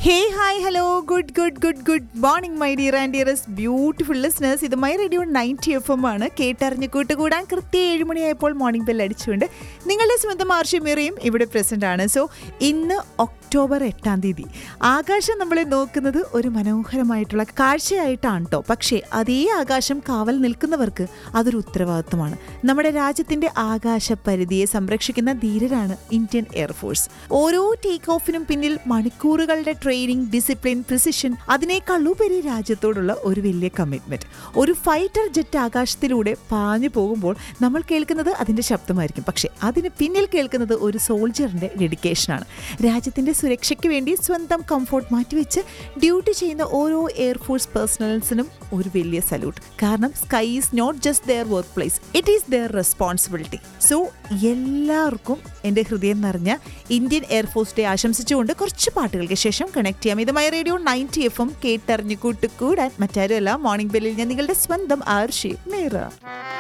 hey hi hello good good good good morning my dear and dearest beautiful listeners ഇത് my radio ninety F M ആണ് കേട്ടറിഞ്ഞ് കൂട്ടുകൂടാൻ കൃത്യം ഏഴുമണിയായപ്പോൾ morning bell അടിച്ചുകൊണ്ട് നിങ്ങളുടെ സ്വന്തം ആർഷിമേറിയും ഇവിടെ പ്രസന്റ് ആണ് സോ ഇന്ന് ഒക്ടോബർ എട്ടാം തീയതി ആകാശം നമ്മളെ നോക്കുന്നത് ഒരു മനോഹരമായിട്ടുള്ള കാഴ്ചയായിട്ടാണ് കേട്ടോ പക്ഷേ അതേ ആകാശം കാവൽ നിൽക്കുന്നവർക്ക് അതൊരു ഉത്തരവാദിത്വമാണ് നമ്മുടെ രാജ്യത്തിന്റെ ആകാശ പരിധിയെ സംരക്ഷിക്കുന്ന ധീരരാണ് ഇന്ത്യൻ എയർഫോഴ്സ് ഓരോ ടേക്ക് ഓഫിനും പിന്നിൽ മണിക്കൂറുകളുടെ ട്രെയിനിങ് ഡിസിപ്ലിൻ പ്രിസിഷൻ അതിനേക്കാൾ ഉപരി രാജ്യത്തോടുള്ള ഒരു വലിയ കമ്മിറ്റ്മെന്റ് ഒരു ഫൈറ്റർ ജെറ്റ് ആകാശത്തിലൂടെ പാഞ്ഞു പോകുമ്പോൾ നമ്മൾ കേൾക്കുന്നത് അതിന്റെ ശബ്ദമായിരിക്കും പക്ഷേ അതിന് പിന്നിൽ കേൾക്കുന്നത് ഒരു സോൾജറിന്റെ ഡെഡിക്കേഷനാണ് രാജ്യത്തിന്റെ സുരക്ഷയ്ക്ക് വേണ്ടി സ്വന്തം കംഫോർട്ട് മാറ്റിവെച്ച് ഡ്യൂട്ടി ചെയ്യുന്ന ഓരോ എയർഫോഴ്സ് പേഴ്സണൽസിനും ഒരു വലിയ സല്യൂട്ട് കാരണം sky is not just their work place it is their responsibility so എല്ലാവർക്കും എൻ്റെ ഹൃദയം നിറഞ്ഞ ഇന്ത്യൻ എയർഫോഴ്സ് ഡേ ആശംസിച്ചുകൊണ്ട് കുറച്ച് പാട്ടുകൾക്ക് ശേഷം കണക്ട് ചെയ്യാം ഇത് my radio ninety F M കേട്ടറിഞ്ഞു കൂട്ടുകൂടാൻ മറ്റാരുമല്ല മോർണിംഗ് ബെല്ലിൽ ഞാൻ നിങ്ങളുടെ സ്വന്തം ആർഷി മേറ